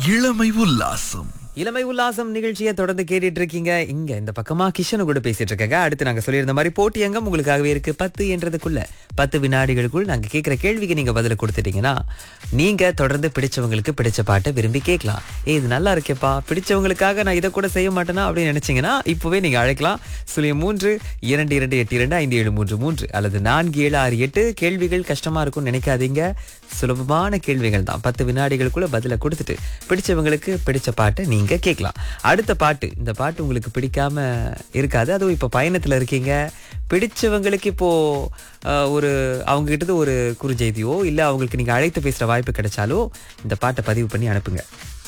இளமை உல்லாசம் இளமை உல்லாசம் நிகழ்ச்சியை தொடர்ந்து கேட்டுட்டு இருக்கீங்க இங்க இந்த பக்கமா கிஷனு கூட பேசிட்டு இருக்காங்க அடுத்து நாங்க சொல்லியிருந்த மாதிரி போட்டி அங்கம் உங்களுக்காகவே இருக்கு பத்து என்றதுக்குள்ள பத்து வினாடிகளுக்குள் நாங்க கேட்கிற கேள்விக்கு நீங்க பதில கொடுத்துட்டீங்கன்னா நீங்க தொடர்ந்து பிடிச்சவங்களுக்கு பிடிச்ச பாட்டை விரும்பி கேட்கலாம் ஏய் இது நல்லா இருக்கேப்பா பிடிச்சவங்களுக்காக நான் இதை கூட செய்ய மாட்டேனா அப்படின்னு நினைச்சீங்கன்னா இப்பவே நீங்க அழைக்கலாம் சுழியம் மூன்று இரண்டு இரண்டு எட்டு இரண்டு ஐந்து ஏழு மூன்று மூன்று அல்லது நான்கு ஏழு ஆறு எட்டு கேள்விகள் கஷ்டமா இருக்கும்னு நினைக்காதீங்க சுலபமான கேள்விகள் தான் பத்து வினாடிகளுக்குள்ள பதில கொடுத்துட்டு பிடிச்சவங்களுக்கு பிடிச்ச பாட்டை நீங்க கேட்கலாம் அடுத்த பாட்டு இந்த பாட்டு உங்களுக்கு பிடிக்காம இருக்காது அதுவும் இப்போ பயணத்துல இருக்கீங்க பிடிச்சவங்களுக்கு இப்போ அஹ், ஒரு அவங்க கிட்ட ஒரு குறுஞ்செய்தியோ இல்ல அவங்களுக்கு நீங்க அழைத்து பேசுற வாய்ப்பு கிடைச்சாலோ இந்த பாட்டை பதிவு பண்ணி அனுப்புங்க